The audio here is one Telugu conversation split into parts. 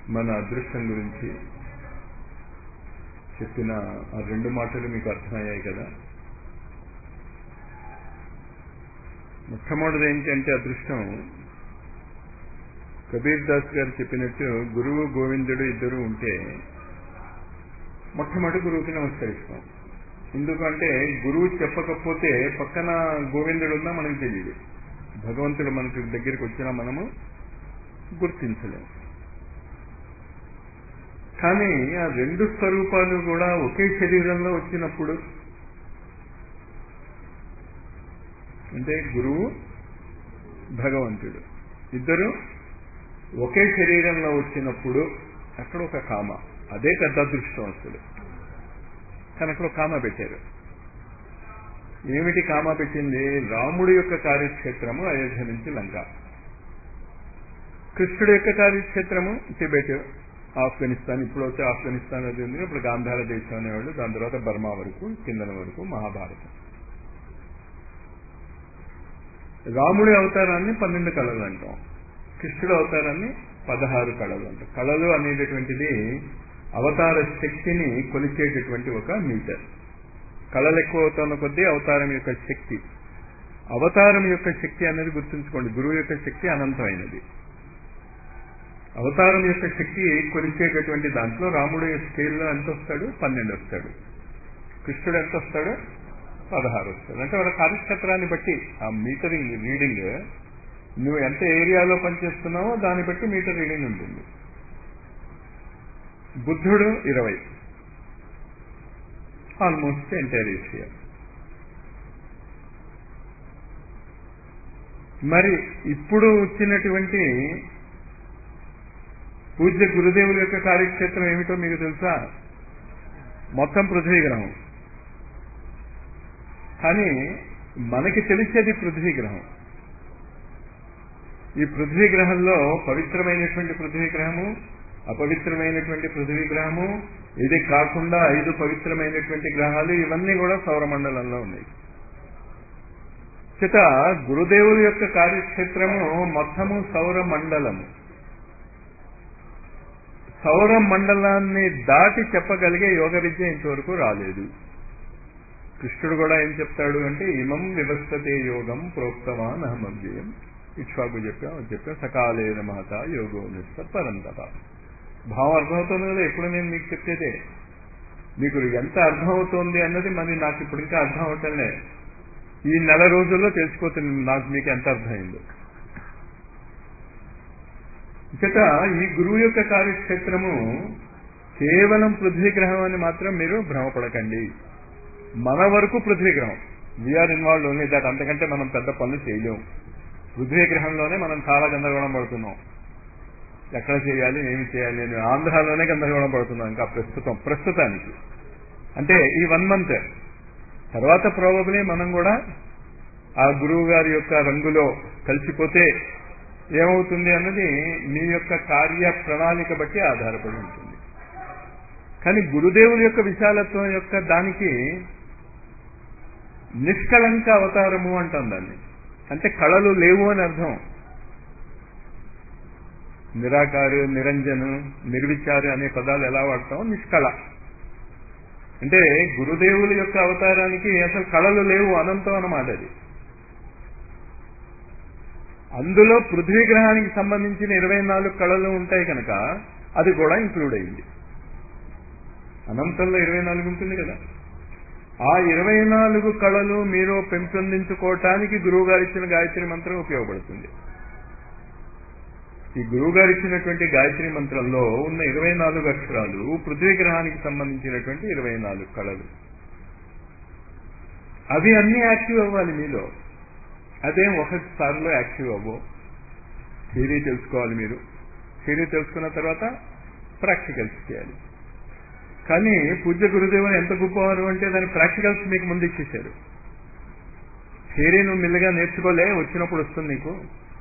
మన అదృష్టం గురించి చెప్పిన ఆ రెండు మాటలు మీకు అర్థమయ్యాయి కదా మొట్టమొదటిది ఏంటంటే అదృష్టం కబీర్ దాస్ గారు చెప్పినట్టు గురువు గోవిందుడు ఇద్దరు ఉంటే మొట్టమొదటి గురువుకి నమస్కరిస్తాం ఎందుకంటే గురువు చెప్పకపోతే పక్కన గోవిందుడు ఉన్నా మనకు తెలియదు భగవంతుడు మనకి దగ్గరికి వచ్చినా మనము గుర్తించలేం కానీ ఆ రెండు స్వరూపాలు కూడా ఒకే శరీరంలో వచ్చినప్పుడు అంటే గురువు భగవంతుడు ఇద్దరు ఒకే శరీరంలో వచ్చినప్పుడు అక్కడ ఒక కామ అదే పెద్ద అదృష్టం అసలు కానీ అక్కడ ఒక కామ పెట్టారు ఏమిటి కామ పెట్టింది రాముడి యొక్క కార్యక్షేత్రము అయోధ్య నుంచి లంక కృష్ణుడి యొక్క కార్యక్షేత్రము టిబెట్ ఆఫ్ఘనిస్తాన్ ఇప్పుడు వచ్చే ఆఫ్ఘనిస్తాన్ అది ఉంది ఇప్పుడు గాంధార దేశం అనేవాళ్ళు దాని తర్వాత బర్మా వరకు కిందన వరకు మహాభారతం రాముడి అవతారాన్ని పన్నెండు కళలు అంటాం కృష్ణుడు అవతారాన్ని పదహారు కళలు అంటాం కళలు అనేటటువంటిది అవతార శక్తిని కొలిచేటటువంటి ఒక మీటర్ కళలు ఎక్కువ అవుతున్న కొద్దీ అవతారం యొక్క శక్తి అవతారం యొక్క శక్తి అనేది గుర్తుంచుకోండి గురువు యొక్క శక్తి అనంతమైనది అవతారం యొక్క శక్తి కొలిచేటటువంటి దాంట్లో రాముడు స్కేల్లో ఎంత వస్తాడు పన్నెండు వస్తాడు కృష్ణుడు ఎంత వస్తాడు పదహారు వస్తాడు అంటే వాళ్ళ కార్యక్షేత్రాన్ని బట్టి ఆ మీటరింగ్ రీడింగ్ నువ్వు ఎంత ఏరియాలో పనిచేస్తున్నావో దాన్ని బట్టి మీటర్ రీడింగ్ ఉంటుంది బుద్ధుడు ఇరవై ఆల్మోస్ట్ ఎంటైర్ ఏషియా మరి ఇప్పుడు వచ్చినటువంటి పూజ్య గురుదేవుల యొక్క కార్యక్షేత్రం ఏమిటో మీకు తెలుసా మొత్తం పృథ్వీ గ్రహం కానీ మనకి తెలిసేది పృథ్వీ గ్రహం ఈ పృథ్వీ గ్రహంలో పవిత్రమైనటువంటి పృథ్వీ గ్రహము అపవిత్రమైనటువంటి పృథ్వీ గ్రహము ఇది కాకుండా ఐదు పవిత్రమైనటువంటి గ్రహాలు ఇవన్నీ కూడా సౌరమండలంలో ఉన్నాయి చేత గురుదేవుల యొక్క కార్యక్షేత్రము మొత్తము సౌర మండలము సౌర మండలాన్ని దాటి చెప్పగలిగే యోగ విద్య ఇంతవరకు రాలేదు కృష్ణుడు కూడా ఏం చెప్తాడు అంటే ఇమం వివస్థతే యోగం ప్రోక్తవాన్ అహమవ్యయం ఇక్ష్వాకు చెప్పాం చెప్పాం సకాలేన మహత యోగో నిష్ట పరంతప భావం అర్థమవుతుంది కదా ఎప్పుడు నేను మీకు చెప్పేదే మీకు ఎంత అర్థమవుతోంది అన్నది మరి నాకు ఇప్పుడు ఇంకా అర్థం అవటంలే ఈ నెల రోజుల్లో తెలిసిపోతుంది నాకు మీకు ఎంత అర్థమైందో ఇక ఈ గురువు యొక్క కార్యక్షేత్రము కేవలం పృథ్వీగ్రహం అని మాత్రం మీరు భ్రమపడకండి మన వరకు పృథ్వీగ్రహం వీఆర్ ఇన్వాల్వ్ ఓన్లీ దాట్ అంతకంటే మనం పెద్ద పనులు చేయలేము పృథ్వీగ్రహంలోనే మనం చాలా గందరగోళం పడుతున్నాం ఎక్కడ చేయాలి ఏమి చేయాలి అని ఆంధ్రాలోనే గందరగోళం పడుతున్నాం ఇంకా ప్రస్తుతం ప్రస్తుతానికి అంటే ఈ వన్ మంత్ తర్వాత ప్రాబబ్లీ మనం కూడా ఆ గురువు గారి యొక్క రంగులో కలిసిపోతే ఏమవుతుంది అన్నది మీ యొక్క కార్య ప్రణాళిక బట్టి ఆధారపడి ఉంటుంది కానీ గురుదేవుల యొక్క విశాలత్వం యొక్క దానికి నిష్కళంక అవతారము అంటాం దాన్ని అంటే కళలు లేవు అని అర్థం నిరాకారు నిరంజను నిర్విచారు అనే పదాలు ఎలా వాడతాం నిష్కళ అంటే గురుదేవుల యొక్క అవతారానికి అసలు కళలు లేవు అనంతం అన్నమాట అది అందులో పృథ్వీ గ్రహానికి సంబంధించిన ఇరవై నాలుగు కళలు ఉంటాయి కనుక అది కూడా ఇంక్లూడ్ అయింది అనంతంలో ఇరవై నాలుగు ఉంటుంది కదా ఆ ఇరవై నాలుగు కళలు మీరు పెంపొందించుకోవటానికి గురువు గారు ఇచ్చిన గాయత్రి మంత్రం ఉపయోగపడుతుంది ఈ గురువు గారు ఇచ్చినటువంటి గాయత్రి మంత్రంలో ఉన్న ఇరవై నాలుగు అక్షరాలు పృథ్వీ గ్రహానికి సంబంధించినటువంటి ఇరవై నాలుగు కళలు అవి అన్ని యాక్టివ్ అవ్వాలి మీలో అదేం ఒకసారిలో యాక్టివ్ అవ్వవు థియరీ తెలుసుకోవాలి మీరు థియరీ తెలుసుకున్న తర్వాత ప్రాక్టికల్స్ చేయాలి కానీ పూజ్య గురుదేవుని ఎంత గొప్పవారు అంటే దాని ప్రాక్టికల్స్ మీకు ముందు ఇచ్చేశారు థియరీ నువ్వు మెల్లగా నేర్చుకోలే వచ్చినప్పుడు వస్తుంది నీకు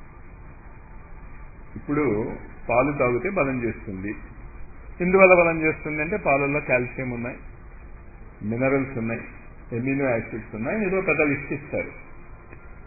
ఇప్పుడు పాలు తాగితే బలం చేస్తుంది ఎందువల్ల బలం చేస్తుంది అంటే పాలల్లో కాల్షియం ఉన్నాయి మినరల్స్ ఉన్నాయి ఎమినో యాసిడ్స్ ఉన్నాయి ఏదో పెద్ద లిస్ట్ ఇస్తారు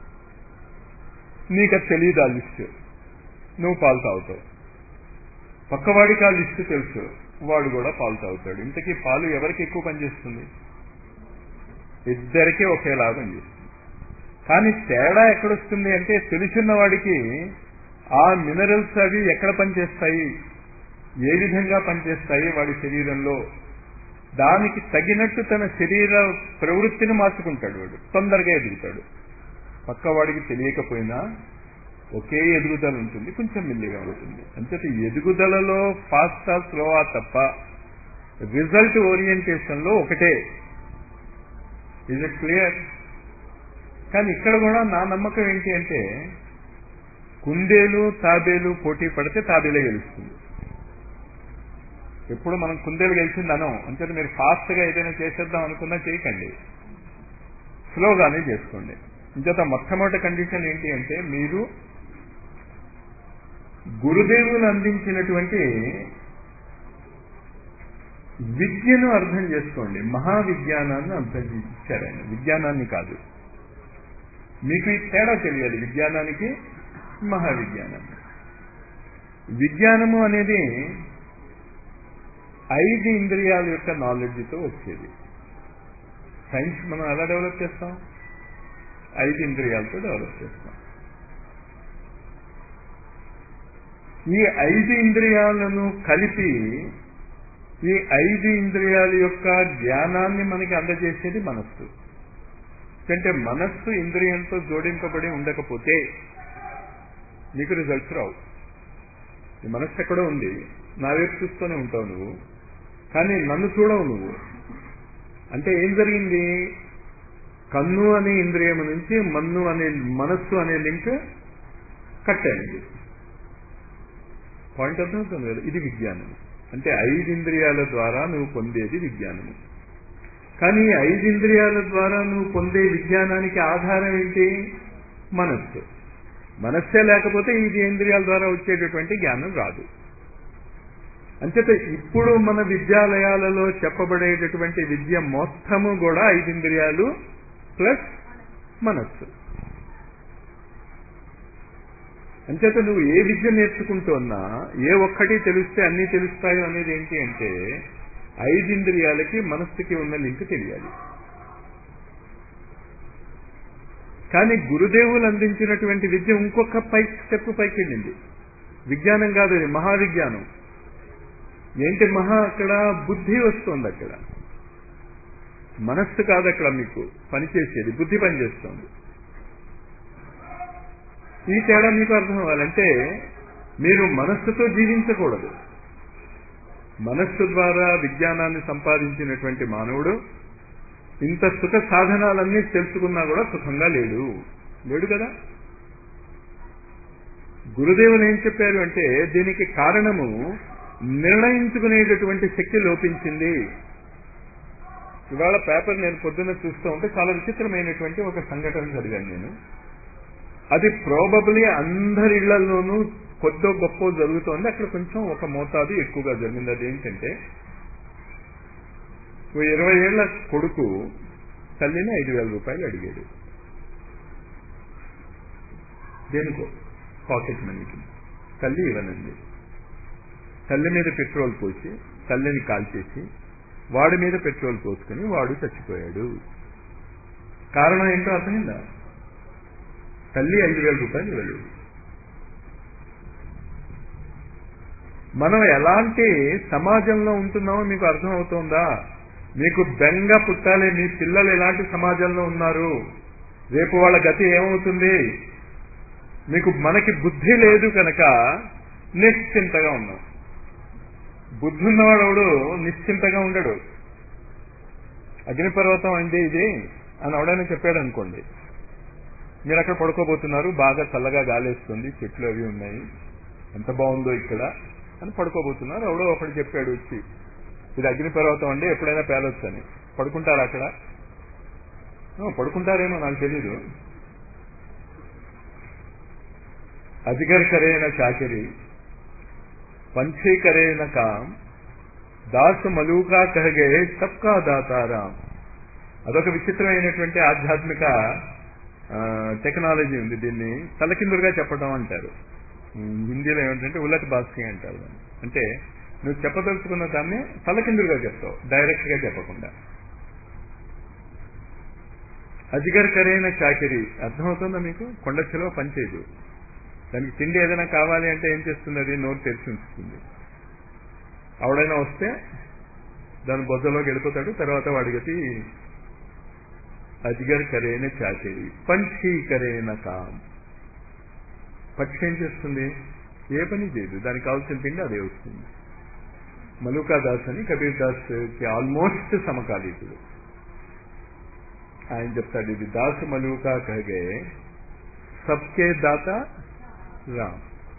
నీకు అది తెలియదు ఆ లిస్ట్ నువ్వు పాలు తాగుతావు పక్కవాడికి ఆ లిస్టు తెలుసు వాడు కూడా పాలు తాగుతాడు ఇంతకీ పాలు ఎవరికి ఎక్కువ పనిచేస్తుంది ఇద్దరికీ ఒకేలాగా పనిచేస్తుంది కానీ తేడా ఎక్కడొస్తుంది అంటే తెలుసున్న వాడికి ఆ మినరల్స్ అవి ఎక్కడ పనిచేస్తాయి ఏ విధంగా పనిచేస్తాయి వాడి శరీరంలో దానికి తగినట్టు తన శరీర ప్రవృత్తిని మార్చుకుంటాడు వాడు తొందరగా ఎదుగుతాడు పక్కవాడికి తెలియకపోయినా ఒకే ఎదుగుదల ఉంటుంది కొంచెం మెల్లిగా ఉంటుంది అంతటి ఎదుగుదలలో ఫాస్టా స్లోవా తప్ప రిజల్ట్ ఓరియంటేషన్ లో ఒకటే ఇజ్ ఇట్ క్లియర్ కానీ ఇక్కడ కూడా నా నమ్మకం ఏంటి అంటే కుందేలు తాబేలు పోటీ పడితే తాబేలే గెలుస్తుంది ఎప్పుడు మనం కుందేలు గెలిచింది అనం అంతే మీరు ఫాస్ట్ గా ఏదైనా చేసేద్దాం అనుకున్నా చేయకండి స్లోగానే చేసుకోండి ఇంచేత మొట్టమొదటి కండిషన్ ఏంటి అంటే మీరు గురుదేవులు అందించినటువంటి విద్యను అర్థం చేసుకోండి మహావిజ్ఞానాన్ని అర్థం ఇచ్చారు ఆయన విజ్ఞానాన్ని కాదు మీకు ఈ తేడా తెలియాలి విజ్ఞానానికి మహావిజ్ఞానానికి విజ్ఞానము అనేది ఐదు ఇంద్రియాల యొక్క నాలెడ్జ్తో వచ్చేది సైన్స్ మనం ఎలా డెవలప్ చేస్తాం ఐదు ఇంద్రియాలతో డెవలప్ చేస్తాం ఈ ఐదు ఇంద్రియాలను కలిపి ఈ ఐదు ఇంద్రియాల యొక్క జ్ఞానాన్ని మనకి అందజేసేది మనస్సు అంటే మనస్సు ఇంద్రియంతో జోడింపబడి ఉండకపోతే నీకు రిజల్ట్స్ రావు ఈ మనస్సు ఎక్కడో ఉంది నా వైపు చూస్తూనే ఉంటావు నువ్వు కానీ నన్ను చూడవు నువ్వు అంటే ఏం జరిగింది కన్ను అనే ఇంద్రియం నుంచి మన్ను అనే మనస్సు అనే లింక్ కట్ అయింది పాయింట్ అర్థమవుతుంది కదా ఇది విజ్ఞానం అంటే ఐదు ఇంద్రియాల ద్వారా నువ్వు పొందేది విజ్ఞానము కానీ ఈ ఐదు ఇంద్రియాల ద్వారా నువ్వు పొందే విజ్ఞానానికి ఆధారం ఏంటి మనస్సు మనస్సే లేకపోతే ఈ ఇంద్రియాల ద్వారా వచ్చేటటువంటి జ్ఞానం రాదు అంచేత ఇప్పుడు మన విద్యాలయాలలో చెప్పబడేటటువంటి విద్య మొత్తము కూడా ఐదు ఇంద్రియాలు ప్లస్ మనస్సు అంచేత నువ్వు ఏ విద్య నేర్చుకుంటున్నా ఏ ఒక్కటి తెలిస్తే అన్నీ తెలుస్తాయో అనేది ఏంటి అంటే ఐదింద్రియాలకి మనస్సుకి ఉన్న లింక్ తెలియాలి కానీ గురుదేవులు అందించినటువంటి విద్య ఇంకొక పై స్టెప్ పైకి వెళ్ళింది విజ్ఞానం కాదు అది మహావిజ్ఞానం ఏంటి మహా అక్కడ బుద్ధి వస్తుంది అక్కడ మనస్సు కాదు అక్కడ మీకు పనిచేసేది బుద్ధి పనిచేస్తుంది ఈ తేడా మీకు అర్థం అవ్వాలంటే మీరు మనస్సుతో జీవించకూడదు మనస్సు ద్వారా విజ్ఞానాన్ని సంపాదించినటువంటి మానవుడు ఇంత సుఖ సాధనాలన్నీ తెలుసుకున్నా కూడా సుఖంగా లేడు లేడు కదా గురుదేవులు ఏం చెప్పారు అంటే దీనికి కారణము నిర్ణయించుకునేటటువంటి శక్తి లోపించింది ఇవాళ పేపర్ నేను పొద్దున్న చూస్తూ ఉంటే చాలా విచిత్రమైనటువంటి ఒక సంఘటన చదివాను నేను అది ప్రోబబ్లీ అందరి ఇళ్లలోనూ కొద్దో గొప్ప జరుగుతోంది అక్కడ కొంచెం ఒక మోతాదు ఎక్కువగా జరిగింది అదేంటంటే ఓ ఇరవై ఏళ్ల కొడుకు తల్లిని ఐదు వేల రూపాయలు అడిగాడు దేనికో పాకెట్ మనీకి తల్లి ఇవ్వనండి తల్లి మీద పెట్రోల్ పోసి తల్లిని కాల్చేసి వాడి మీద పెట్రోల్ పోసుకుని వాడు చచ్చిపోయాడు కారణం ఏంటో అర్థమైందా తల్లి ఐదు వేల రూపాయలు ఇవ్వలేదు మనం ఎలాంటి సమాజంలో ఉంటున్నామో మీకు అర్థం అవుతోందా మీకు బెంగ పుట్టాలి మీ పిల్లలు ఎలాంటి సమాజంలో ఉన్నారు రేపు వాళ్ళ గతి ఏమవుతుంది మీకు మనకి బుద్ధి లేదు కనుక నిశ్చింతగా ఉన్నాం బుద్ధి ఉన్నవాడు నిశ్చింతగా ఉండడు అగ్నిపర్వతం అండి ఇది అని ఎవడైనా చెప్పాడు అనుకోండి మీరు అక్కడ పడుకోబోతున్నారు బాగా చల్లగా గాలేస్తుంది చెట్లు అవి ఉన్నాయి ఎంత బాగుందో ఇక్కడ అని పడుకోబోతున్నారు ఎవడో ఒకటి చెప్పాడు వచ్చి ఇది అగ్నిపర్వతం అండి ఎప్పుడైనా పేలొచ్చు అని పడుకుంటారా అక్కడ పడుకుంటారేమో నాకు తెలీదు అజిగర్ కరైన చాకరి పంచీ కరైన కామ్ దాసు మలూకా కహగే సబ్కా దాతారాం అదొక విచిత్రమైనటువంటి ఆధ్యాత్మిక టెక్నాలజీ ఉంది దీన్ని తలకిందులుగా చెప్పడం అంటారు హిందీలో ఏమిటంటే ఉల్లటి బాస్కి అంటారు దాన్ని. అంటే నువ్వు చెప్పదలుచుకున్న దాన్ని తలకిందులుగా చెప్తావు డైరెక్ట్ గా చెప్పకుండా అజిగర్ కరైన చాకిరి అర్థమవుతుందా మీకు కొండ చెలవ పనిచేయదు దానికి తిండి ఏదైనా కావాలి అంటే ఏం చేస్తుంది అది నోరు తెరిచి ఉంచుతుంది ఆవిడైనా వస్తే దాని బొద్దలోకి వెళ్ళిపోతాడు తర్వాత వాడి గతి అజిగర్ కరైన చాకిరి పంచీ కరైన కామ్ పక్షి ఏం చేస్తుంది ఏ పని చేయదు దానికి కావాల్సిన తిండి అదే వస్తుంది మలూకా దాస్ అని కబీర్ దాస్ కి ఆల్మోస్ట్ సమకాలీకుడు ఆయన చెప్తాడు ఇది దాస్ మలూకా కహగే సబ్కే దాత రామ్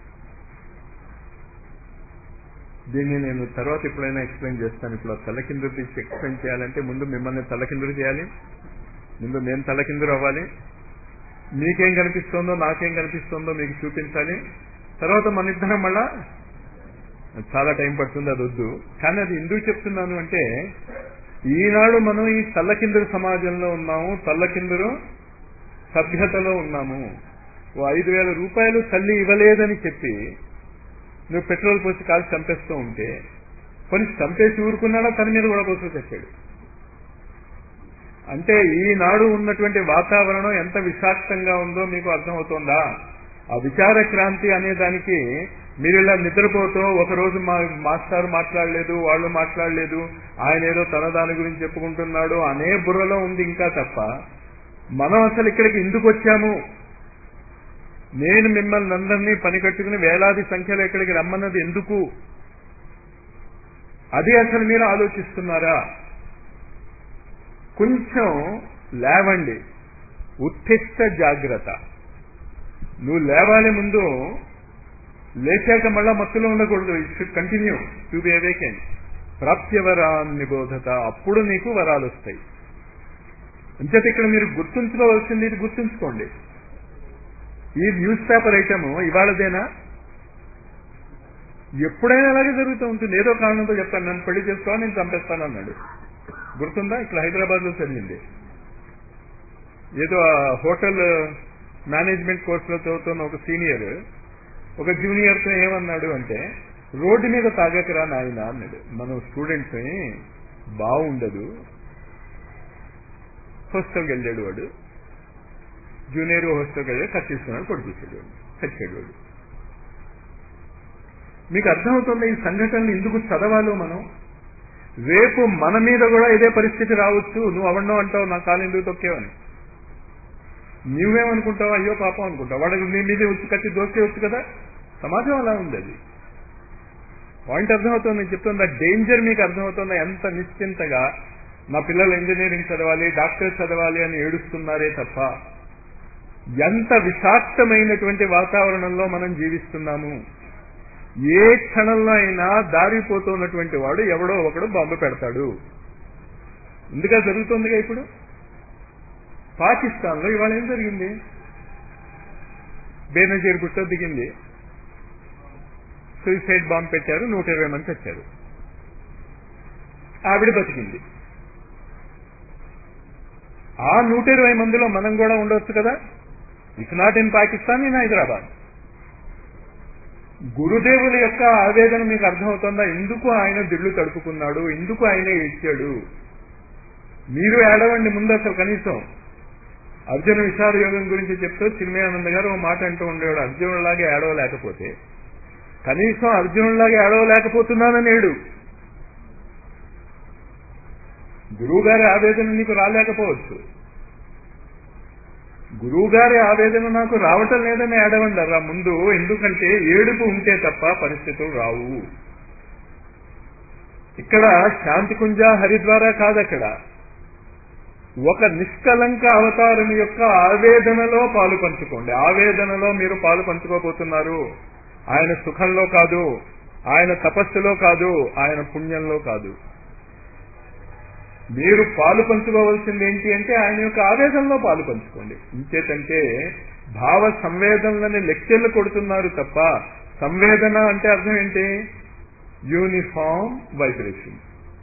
దీన్ని నేను తర్వాత ఎప్పుడైనా ఎక్స్ప్లెయిన్ చేస్తాను ఇప్పుడు ఆ తలకిందులు తీసి ఎక్స్ప్లెయిన్ చేయాలంటే ముందు మిమ్మల్ని తలకిందులు చేయాలి ముందు నేను తలకిందులు అవ్వాలి మీకేం కనిపిస్తోందో నాకేం కనిపిస్తోందో మీకు చూపించాలి తర్వాత మన ఇద్దరం మళ్ళా చాలా టైం పడుతుంది అది వద్దు కానీ అది ఎందుకు చెప్తున్నాను అంటే ఈనాడు మనం ఈ తల్లకిందురు సమాజంలో ఉన్నాము తల్లకిందురు సభ్యతలో ఉన్నాము ఓ ఐదు వేల రూపాయలు తల్లి ఇవ్వలేదని చెప్పి నువ్వు పెట్రోల్ పోసి కాల్చి చంపేస్తూ ఉంటే కొన్ని చంపేసి ఊరుకున్నాడా తన మీద కూడా పోసి తెచ్చాడు అంటే ఈనాడు ఉన్నటువంటి వాతావరణం ఎంత విషాక్తంగా ఉందో మీకు అర్థమవుతోందా ఆ విచార క్రాంతి అనే దానికి మీరు ఇలా నిద్రపోతూ ఒకరోజు మా మాస్టర్ మాట్లాడలేదు వాళ్ళు మాట్లాడలేదు ఆయన ఏదో తన దాని గురించి చెప్పుకుంటున్నాడు అనే బుర్రలో ఉంది ఇంకా తప్ప మనం అసలు ఇక్కడికి ఎందుకు వచ్చాము నేను మిమ్మల్ని అందరినీ పని కట్టుకుని వేలాది సంఖ్యలో ఇక్కడికి రమ్మన్నది ఎందుకు అది అసలు మీరు ఆలోచిస్తున్నారా కొంచెం లేవండి ఉత్తిష్ట జాగ్రత్త నువ్వు లేవాలి ముందు లేచాక మళ్ళా మత్తులో ఉండకూడదు it should continue to be awaken ప్రాప్యవరాన్ నిబోధత అప్పుడు నీకు వరాలు వస్తాయి అంచేత ఇక్కడ మీరు గుర్తుంచుకోవాల్సింది ఇది గుర్తుంచుకోండి ఈ న్యూస్ పేపర్ ఐటమ్ ఇవాళదేనా ఎప్పుడైనా అలాగే జరుగుతూ ఉంటుంది ఏదో కారణంతో చెప్తాను నన్ను పెళ్లి చేసుకోవాలి నేను చంపేస్తాను అన్నాడు గుర్తుందా ఇక్కడ హైదరాబాద్ లో జరిగింది ఏదో ఆ హోటల్ మేనేజ్మెంట్ కోర్సులో చదువుతున్న ఒక సీనియర్ ఒక జూనియర్ తో ఏమన్నాడు అంటే రోడ్డు మీద తాగకరా నాయన అన్నాడు మనం స్టూడెంట్స్ బాగుండదు హాస్టల్కి వెళ్ళాడు వాడు జూనియర్ హాస్టల్కి వెళ్ళి కట్ తీసుకున్నాడు పొడిచేసాడు వాడు చచ్చాడు వాడు మీకు అర్థమవుతుంది ఈ సంఘటనలు ఎందుకు చదవాలో మనం రేపు మన మీద కూడా ఇదే పరిస్థితి రావచ్చు నువ్వు అవన్నో అంటావు నా కాలు ఎందుకు తొక్కేవని నువ్వేమనుకుంటావు అయ్యో పాపం అనుకుంటావు వాడికి నీ మీదే వచ్చి కట్టి దోసేయచ్చు కదా సమాజం అలా ఉంది అది పాయింట్ అర్థమవుతుంది నేను చెప్తున్నా డేంజర్ మీకు అర్థమవుతుందా ఎంత నిశ్చింతగా మా పిల్లలు ఇంజనీరింగ్ చదవాలి డాక్టర్ చదవాలి అని ఏడుస్తున్నారే తప్ప ఎంత విషాక్తమైనటువంటి వాతావరణంలో మనం జీవిస్తున్నాము ఏ క్షణంలో అయినా దారిపోతున్నటువంటి వాడు ఎవడో ఒకడు బాంబు పెడతాడు ఎందుక జరుగుతుందిగా ఇప్పుడు పాకిస్తాన్ లో ఇవాళ ఏం జరిగింది బేనజీర్ గుట్ట దిగింది సూసైడ్ బాంబ్ పెట్టారు నూట ఇరవై మంది వచ్చారు ఆవిడ బతికింది ఆ నూట ఇరవై మందిలో మనం కూడా ఉండొచ్చు కదా it's not in Pakistan in Hyderabad గురుదేవుల యొక్క ఆవేదన మీకు అర్థమవుతుందా ఎందుకు ఆయన దిళ్ళు తడుపుకున్నాడు ఎందుకు ఆయన ఇచ్చాడు మీరు ఏడవండి ముందు అసలు కనీసం అర్జున విషాద యోగం గురించి చెప్తూ చిన్మయానంద గారు ఓ మాట అంటూ ఉండేవాడు అర్జునుడిలాగా ఏడవలేకపోతే కనీసం అర్జునుడిలాగా ఏడవలేకపోతున్నానని ఏడు గురువు గారి ఆవేదన నీకు రాలేకపోవచ్చు గురువు గారి ఆవేదన నాకు రావటం లేదని ఏడవండరా ముందు ఎందుకంటే ఏడుపు ఉంటే తప్ప పరిస్థితులు రావు ఇక్కడ శాంతికుంజ హరిద్వార కాదక్కడ ఒక నిష్కలంక అవతారం యొక్క ఆవేదనలో పాలు పంచుకోండి ఆవేదనలో మీరు పాలు పంచుకోబోతున్నారు ఆయన సుఖంలో కాదు ఆయన తపస్సులో కాదు ఆయన పుణ్యంలో కాదు మీరు పాలు పంచుకోవాల్సింది ఏంటి అంటే ఆయన యొక్క ఆవేదనలో పాలు పంచుకోండి ఇంకేతంటే భావ సంవేదనలని లెక్చర్లు కొడుతున్నారు తప్ప సంవేదన అంటే అర్థం ఏంటి uniform vibration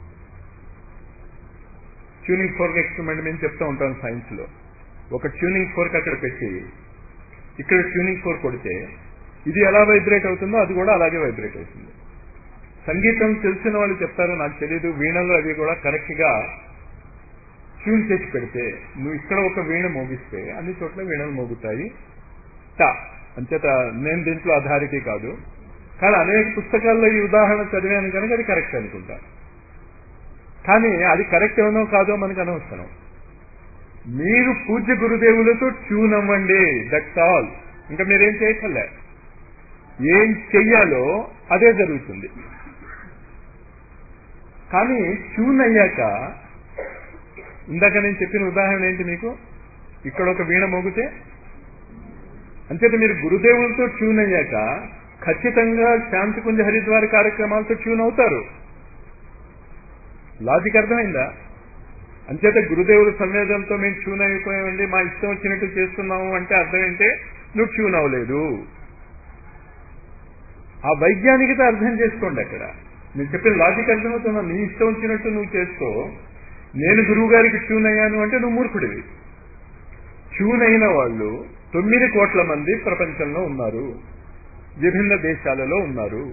tuning fork experiment మేము చెప్తూ ఉంటాం సైన్స్ లో ఒక ట్యూనింగ్ ఫోర్క్ అక్కడ పెట్టి ఇక్కడ ట్యూనింగ్ ఫోర్క్ కొడితే ఇది ఎలా వైబ్రేట్ అవుతుందో అది కూడా అలాగే వైబ్రేట్ అవుతుంది సంగీతం తెలిసిన వాళ్ళు చెప్తారో నాకు తెలియదు వీణలు అవి కూడా కరెక్ట్ గా ట్యూన్ చేసి పెడితే నువ్వు ఇక్కడ ఒక వీణ మోగిస్తే అన్ని చోట్ల వీణలు మోగుతాయి టా అంచేత నేను దీంట్లో అధారిటీ కాదు కానీ అనేక పుస్తకాల్లో ఈ ఉదాహరణ చదివాను కనుక అది కరెక్ట్ అనుకుంటా కానీ అది కరెక్ట్ ఏమో కాదో మనకు అనవసరం మీరు పూజ్య గురుదేవులతో ట్యూన్ అవ్వండి దట్స్ ఆల్ ఇంకా మీరేం చేయక్కర్లే ఏం చెయ్యాలో అదే జరుగుతుంది కానీ ట్యూన్ అయ్యాక ఇందాక నేను చెప్పిన ఉదాహరణ ఏంటి మీకు ఇక్కడ ఒక వీణ మోగితే అంచేత మీరు గురుదేవులతో ట్యూన్ అయ్యాక ఖచ్చితంగా శాంతికుంజ హరిద్వార కార్యక్రమాలతో ట్యూన్ అవుతారు లాజిక్ అర్థమైందా అంచేత గురుదేవుల సంవేదనతో మేము ట్యూన్ అయిపోయామండి మా ఇష్టం వచ్చినట్టు చేస్తున్నాము అంటే అర్థం ఏంటే నువ్వు ట్యూన్ అవ్వలేదు ఆ వైజ్ఞానికత అర్థం చేసుకోండి అక్కడ నేను చెప్పిన లాజిక్ అర్థమవుతున్నా నీ ఇష్టం వచ్చినట్టు నువ్వు చేసుకో నేను గురువు గారికి ట్యూన్ అయ్యాను అంటే నువ్వు మూర్ఖుడివి ట్యూన్ అయిన వాళ్ళు తొమ్మిది కోట్ల మంది ప్రపంచంలో ఉన్నారు విభిన్న దేశాలలో ఉన్నారు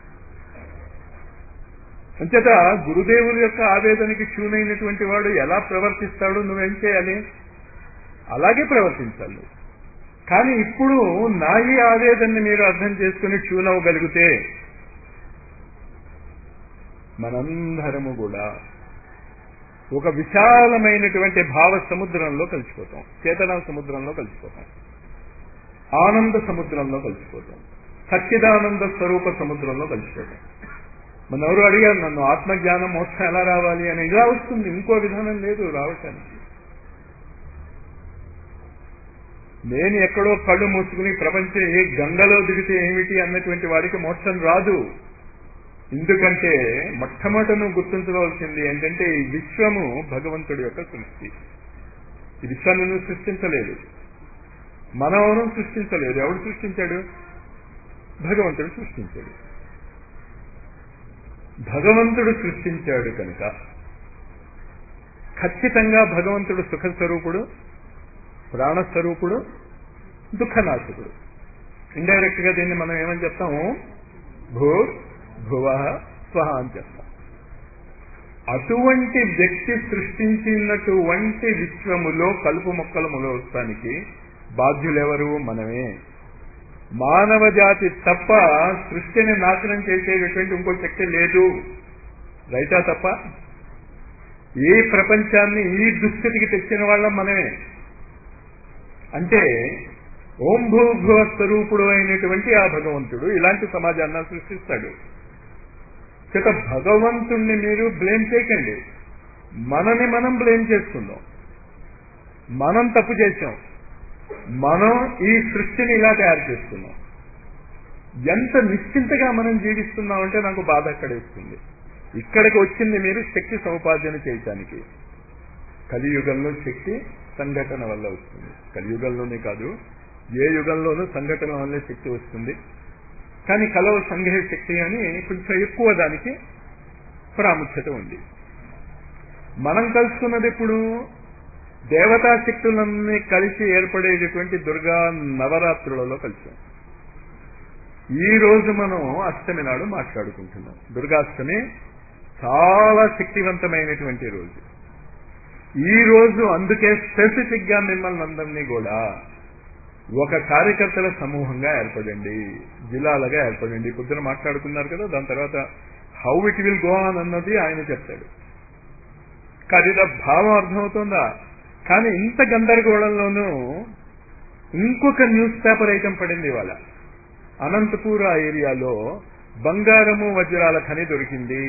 అంచేత గురుదేవుల యొక్క ఆవేదనకి ట్యూన్ అయినటువంటి వాడు ఎలా ప్రవర్తిస్తాడో నువ్వేం చేయాలి అలాగే ప్రవర్తించాలి కానీ ఇప్పుడు నా ఈ ఆవేదనని మీరు అర్థం చేసుకుని ట్యూన్ అవ్వగలిగితే మనందరము కూడా ఒక విశాలమైనటువంటి భావ సముద్రంలో కలిసిపోతాం చేతన సముద్రంలో కలిసిపోతాం ఆనంద సముద్రంలో కలిసిపోతాం సచ్చిదానంద స్వరూప సముద్రంలో కలిసిపోతాం మన ఎవరు అడిగారు నన్ను ఆత్మజ్ఞానం మోక్షం ఎలా రావాలి అని ఇలా వస్తుంది ఇంకో విధానం లేదు రావటానికి నేను ఎక్కడో కళ్ళు మూసుకుని ప్రపంచం ఏ గంగలో దిగితే ఏమిటి అన్నటువంటి వాడికి మోక్షం రాదు ఎందుకంటే మొట్టమొదట నువ్వు గుర్తించవలసింది ఏంటంటే ఈ విశ్వము భగవంతుడి యొక్క సృష్టి ఈ విశ్వాన్ని నువ్వు సృష్టించలేదు మనం ఎవరు సృష్టించలేదు ఎవడు సృష్టించాడు భగవంతుడు సృష్టించాడు భగవంతుడు సృష్టించాడు కనుక ఖచ్చితంగా భగవంతుడు సుఖస్వరూపుడు ప్రాణస్వరూపుడు దుఃఖనాశకుడు ఇండైరెక్ట్ గా దీన్ని మనం ఏమని చెప్తాము భూ భువ స్వహ అని చెప్తాం అటువంటి వ్యక్తి సృష్టించినటువంటి విశ్వములో కలుపు మొక్కల మొలవస్తానికి బాధ్యులెవరు మనమే మానవ జాతి తప్ప సృష్టిని నాశనం చేసేటటువంటి ఇంకో శక్తి లేదు రైతా తప్ప ఈ ప్రపంచాన్ని ఈ దుస్థితికి తెచ్చిన వాళ్ళం మనమే అంటే ఓం భూభువ స్వరూపుడు అయినటువంటి ఆ భగవంతుడు ఇలాంటి సమాజాన్ని సృష్టిస్తాడు చేత భగవంతుణ్ణి మీరు బ్లేమ్ చేయకండి మనని మనం బ్లేమ్ చేసుకుందాం మనం తప్పు చేశాం మనం ఈ సృష్టిని ఇలా తయారు చేసుకున్నాం ఎంత నిశ్చింతగా మనం జీవిస్తున్నామంటే నాకు బాధ అక్కడేస్తుంది ఇక్కడికి వచ్చింది మీరు శక్తి సముపార్జన చేయటానికి కలియుగంలో శక్తి సంఘటన వల్ల వస్తుంది కలియుగంలోనే కాదు ఏ యుగంలోనూ సంఘటన వల్లే శక్తి వస్తుంది కానీ కలవ సంఘే శక్తి అని కొంచెం ఎక్కువ దానికి ప్రాముఖ్యత ఉంది మనం కలుసుకున్నది ఇప్పుడు దేవతా శక్తులన్నీ కలిసి ఏర్పడేటటువంటి దుర్గా నవరాత్రులలో కలిసాం ఈ రోజు మనం అష్టమి నాడు మాట్లాడుకుంటున్నాం దుర్గాష్టమి చాలా శక్తివంతమైనటువంటి రోజు ఈ రోజు అందుకే స్పెసిఫిక్ గా మిమ్మల్ని అందరినీ కూడా ఒక కార్యకర్తల సమూహంగా ఏర్పడండి జిల్లాలుగా ఏర్పడండి పొద్దున మాట్లాడుకున్నారు కదా దాని తర్వాత how it will go on అన్నది ఆయన చెప్తాడు కానీ భావం అర్థమవుతుందా కానీ ఇంత గందరగోళంలోనూ ఇంకొక న్యూస్ పేపర్ ఐటమ్ పడింది ఇవాళ అనంతపూర్ ఆ ఏరియాలో బంగారము వజ్రాల ఖని దొరికింది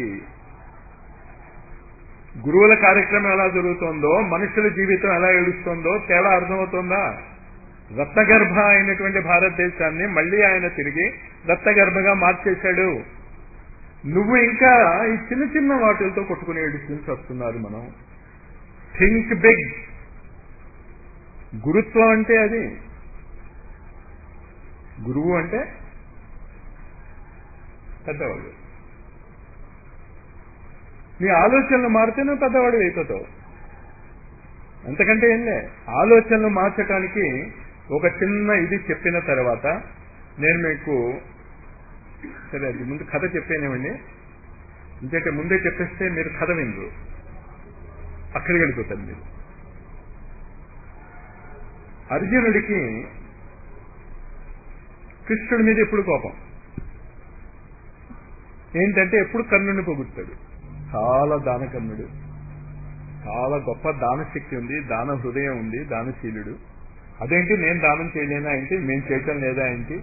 గురువుల కార్యక్రమం ఎలా జరుగుతోందో మనుషుల జీవితం ఎలా ఏడుస్తోందో తేడా అర్థమవుతోందా రత్నగర్భ అయినటువంటి భారతదేశాన్ని మళ్లీ ఆయన తిరిగి రత్నగర్భగా మార్చేశాడు నువ్వు ఇంకా ఈ చిన్న చిన్న వాటిలతో కొట్టుకుని ఏడుస్తుంది వస్తున్నారు మనం థింక్ బిగ్ గురుత్వం అంటే అది గురువు అంటే పెద్దవాడు నీ ఆలోచనలు మారితే నువ్వు పెద్దవాడు అయిపోతావు అంతకంటే ఏంలే ఆలోచనలు మార్చడానికి ఒక చిన్న ఇది చెప్పిన తర్వాత నేను మీకు సరే అది ముందు కథ చెప్పానేమండి ఎందుకంటే ముందే చెప్పేస్తే మీరు కథ వినరు అక్కడికి వెళ్ళిపోతారు మీరు అర్జునుడికి కృష్ణుడి మీద ఎప్పుడు కోపం ఏంటంటే ఎప్పుడు కర్ణుడిని పొగుడతాడు చాలా దానకర్ణుడు చాలా గొప్ప దానశక్తి ఉంది దాన హృదయం ఉంది దానశీలుడు అదేంటి నేను దానం చేయలేనా ఏంటి మేము చేయటం లేదా ఏంటి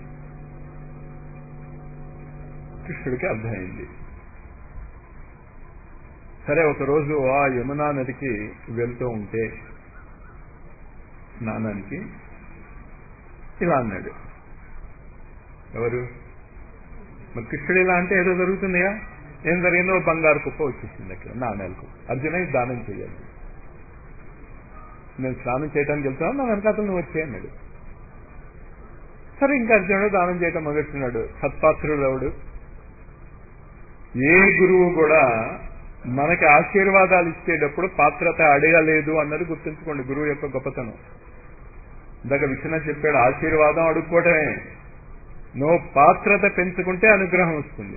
కృష్ణుడికి అర్థమైంది సరే ఒకరోజు ఆ యమునా నదికి వెళ్తూ ఉంటే స్నానానికి ఇలా అన్నాడు ఎవరు మరి కృష్ణుడు ఇలా అంటే ఏదో జరుగుతుందిగా ఏం జరిగిందో బంగారు కుప్ప వచ్చేసింది అక్కడ నాణ్యాలకు అర్జున ఇది దానం చేయాలి నేను స్నానం చేయడానికి వెళ్తున్నాను నా వెనకాతలు నువ్వు వచ్చే అన్నాడు సరే ఇంకా అర్జునుడు దానం చేయటం మొదలెట్టున్నాడు సత్పాత్రుడు ఎవడు ఏ గురువు కూడా మనకి ఆశీర్వాదాలు ఇచ్చేటప్పుడు పాత్రత అడగలేదు అన్నది గుర్తుంచుకోండి గురువు యొక్క గొప్పతనం ఇందాక విశ్వనాథ్ చెప్పాడు ఆశీర్వాదం అడుక్కోవటమే నువ్వు పాత్రత పెంచుకుంటే అనుగ్రహం వస్తుంది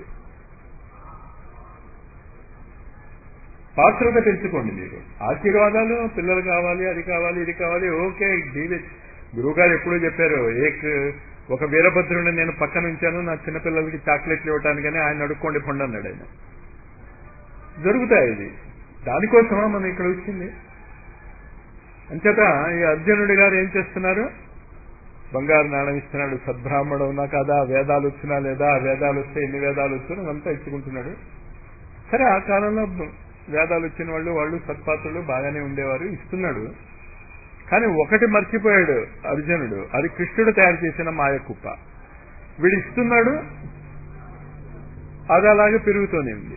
పాత్రత పెంచుకోండి మీరు ఆశీర్వాదాలు పిల్లలు కావాలి అది కావాలి ఇది కావాలి ఓకే డీల్ గురువు గారు ఎప్పుడూ చెప్పారు ఏక్ ఒక వీరభద్రుడిని నేను పక్కన ఉంచాను నా చిన్నపిల్లలకి చాక్లెట్లు ఇవ్వటానికని ఆయన అడుక్కోండి పండు అన్నాడు ఆయన జరుగుతాయి ఇది దానికోసమా మనం ఇక్కడ వచ్చింది అంచేత ఈ అర్జునుడి గారు ఏం చేస్తున్నారు బంగారు నాణం ఇస్తున్నాడు సద్బ్రాహ్మణం ఉన్నా కదా వేదాలు వచ్చినా లేదా వేదాలు వస్తే ఎన్ని వేదాలు వచ్చినా అంతా ఇచ్చుకుంటున్నాడు సరే ఆ కాలంలో వేదాలు వచ్చిన వాళ్ళు వాళ్ళు సత్పాత్రులు బాగానే ఉండేవారు ఇస్తున్నాడు కానీ ఒకటి మర్చిపోయాడు అర్జునుడు అది కృష్ణుడు తయారు చేసిన మాయ కుప్ప వీడు ఇస్తున్నాడు అది అలాగే పెరుగుతూనే ఉంది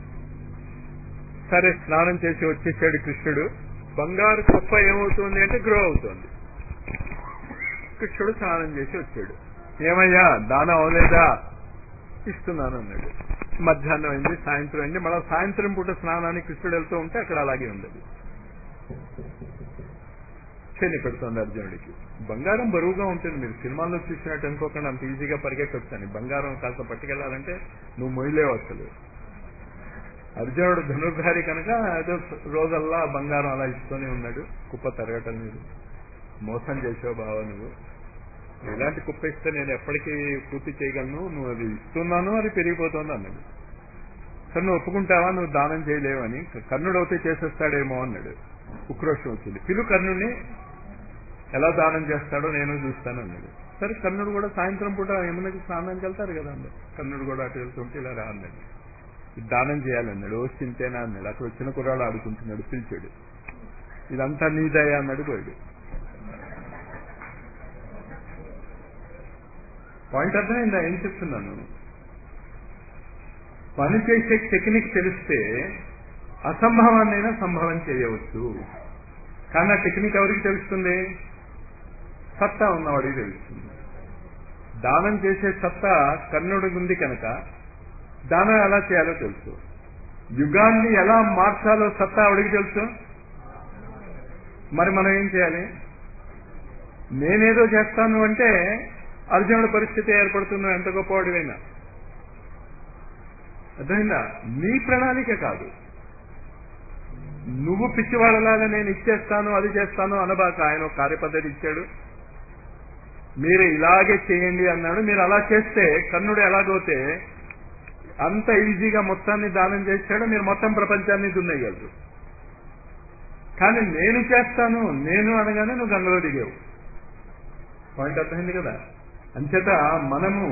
సరే స్నానం చేసి వచ్చేసాడు కృష్ణుడు బంగారు కుప్ప ఏమవుతుంది అంటే గ్రో అవుతుంది కృష్ణుడు స్నానం చేసి వచ్చాడు ఏమయ్యా దానం అవలేదా ఇస్తున్నాను అన్నాడు మధ్యాహ్నం అయింది సాయంత్రం అయింది మళ్ళీ సాయంత్రం పూట స్నానానికి కృష్ణుడు వెళ్తూ ఉంటే అక్కడ అలాగే ఉండదు చెల్లి పెడుతుంది అర్జునుడికి బంగారం బరువుగా ఉంటుంది మీరు సినిమాల్లో చూసినట్టు అనుకోకుండా అంత ఈజీగా పరిగెట్టొచ్చని బంగారం కాస్త పట్టుకెళ్లాలంటే నువ్వు మొయ్యలేవు అసలు అర్జునుడు ధనుర్ధారి కనుక ఏదో రోజల్లా బంగారం అలా ఇస్తూనే ఉన్నాడు కుప్ప తరగటం లేదు మోసం చేసావు బావ నువ్వు ఇలాంటి కుప్ప ఇస్తే నేను ఎప్పటికీ పూర్తి చేయగలను నువ్వు అది ఇస్తున్నాను అది పెరిగిపోతుంది అన్నాడు సరే నువ్వు ఒప్పుకుంటావా నువ్వు దానం చేయలేవని కర్ణుడు అయితే చేసేస్తాడేమో అన్నాడు ఉక్రోషం వచ్చింది పిలు కర్ణుడిని ఎలా దానం చేస్తాడో నేను చూస్తాను అన్నాడు సరే కర్ణుడు కూడా సాయంత్రం పూట యమునకి స్నానానికి వెళ్తారు కదా అన్నాడు కర్ణుడు కూడా అటు వెళ్తుంటే ఇలా రా అన్నాడు దానం చేయాలన్నాడు ఓ చింతేనా అన్నాడు అక్కడ వచ్చిన కుర్రాడు ఆడుకుంటున్నాడు పిలిచాడు ఇదంతా నీదయ్యా అన్నాడు పోయాడు పాయింట్ అర్థమైందా ఏం చెప్తున్నాను పని చేసే టెక్నిక్ తెలిస్తే అసంభవాన్నైనా సంభవం చేయవచ్చు కానీ ఆ టెక్నిక్ ఎవరికి తెలుస్తుంది సత్తా ఉన్నవాడికి తెలుస్తుంది దానం చేసే సత్తా కర్ణుడికి ఉంది కనుక దానం ఎలా చేయాలో తెలుసు యుగాన్ని ఎలా మార్చాలో సత్తా ఆవిడికి తెలుసు మరి మనం ఏం చేయాలి నేనేదో చేస్తాను అంటే అర్జునుడి పరిస్థితి ఏర్పడుతున్నా ఎంత గొప్పవాడివైనా అర్థమైందా నీ ప్రణాళిక కాదు నువ్వు పిచ్చివాడలాగా నేను ఇచ్చేస్తాను అది చేస్తాను అనబాక ఆయన ఒక కార్యపద్ధతి ఇచ్చాడు మీరు ఇలాగే చేయండి అన్నాడు మీరు అలా చేస్తే కర్ణుడు ఎలాగోతే అంత ఈజీగా మొత్తాన్ని దానం చేశాడు మీరు మొత్తం ప్రపంచాన్ని దున్నేయగలరు కానీ నేను చేస్తాను నేను అనగానే నువ్వు గంగలో దిగావు పాయింట్ అర్థమైంది కదా అంచేత మనము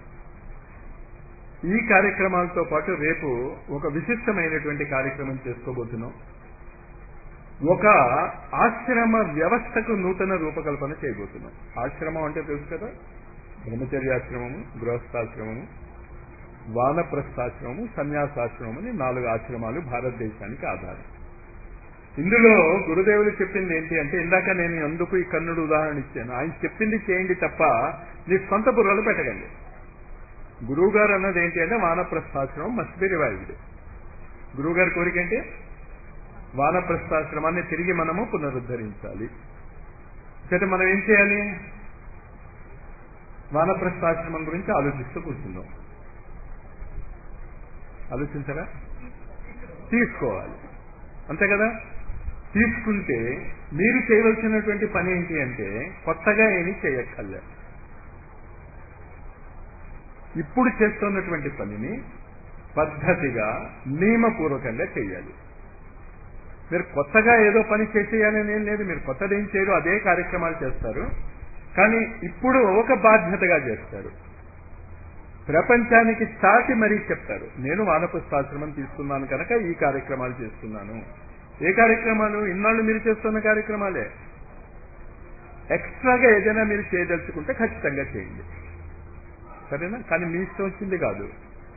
ఈ కార్యక్రమాలతో పాటు రేపు ఒక విశిష్టమైనటువంటి కార్యక్రమం చేసుకోబోతున్నాం ఒక ఆశ్రమ వ్యవస్థకు నూతన రూపకల్పన చేయబోతున్నాం ఆశ్రమం అంటే తెలుసు కదా బ్రహ్మచర్యాశ్రమము గృహస్థాశ్రమము వానప్రస్థాశ్రమము సన్యాసాశ్రమం అని నాలుగు ఆశ్రమాలు భారతదేశానికి ఆధారం ఇందులో గురుదేవులు చెప్పింది ఏంటి అంటే ఇందాక నేను ఎందుకు ఈ కన్నుడు ఉదాహరణ ఇచ్చాను ఆయన చెప్పింది చేయండి తప్ప నీ సొంత బుర్రలు పెట్టకండి గురువు గారు అన్నది ఏంటి అంటే వానప్రస్థాశ్రమం మస్ట్ బి రివైవ్డ్ గురువు గారి కోరిక ఏంటి వానప్రస్థాశ్రమాన్ని తిరిగి మనము పునరుద్ధరించాలి అయితే మనం ఏం చేయాలి వానప్రస్థాశ్రమం గురించి ఆలోచిస్తూ కూర్చుందాం ఆలోచించరా తీసుకోవాలి అంతే కదా తీసుకుంటే మీరు చేయవలసినటువంటి పని ఏంటి అంటే కొత్తగా ఏమీ చేయక్కర్లే ఇప్పుడు చేస్తున్నటువంటి పనిని పద్ధతిగా నియమపూర్వకంగా చేయాలి మీరు కొత్తగా ఏదో పని చేసేయాలని ఏం లేదు మీరు కొత్తదేం చేయరు అదే కార్యక్రమాలు చేస్తారు కానీ ఇప్పుడు ఒక బాధ్యతగా చేస్తారు ప్రపంచానికి చాటి మరీ చెప్తారు నేను వానపుష్పాశ్రమం తీసుకున్నాను కనుక ఈ కార్యక్రమాలు చేస్తున్నాను ఏ కార్యక్రమాలు ఇన్నాళ్ళు మీరు చేస్తున్న కార్యక్రమాలే ఎక్స్ట్రాగా ఏదైనా మీరు చేయదలుచుకుంటే ఖచ్చితంగా చేయండి సరేనా కానీ మీ ఇష్టం వచ్చింది కాదు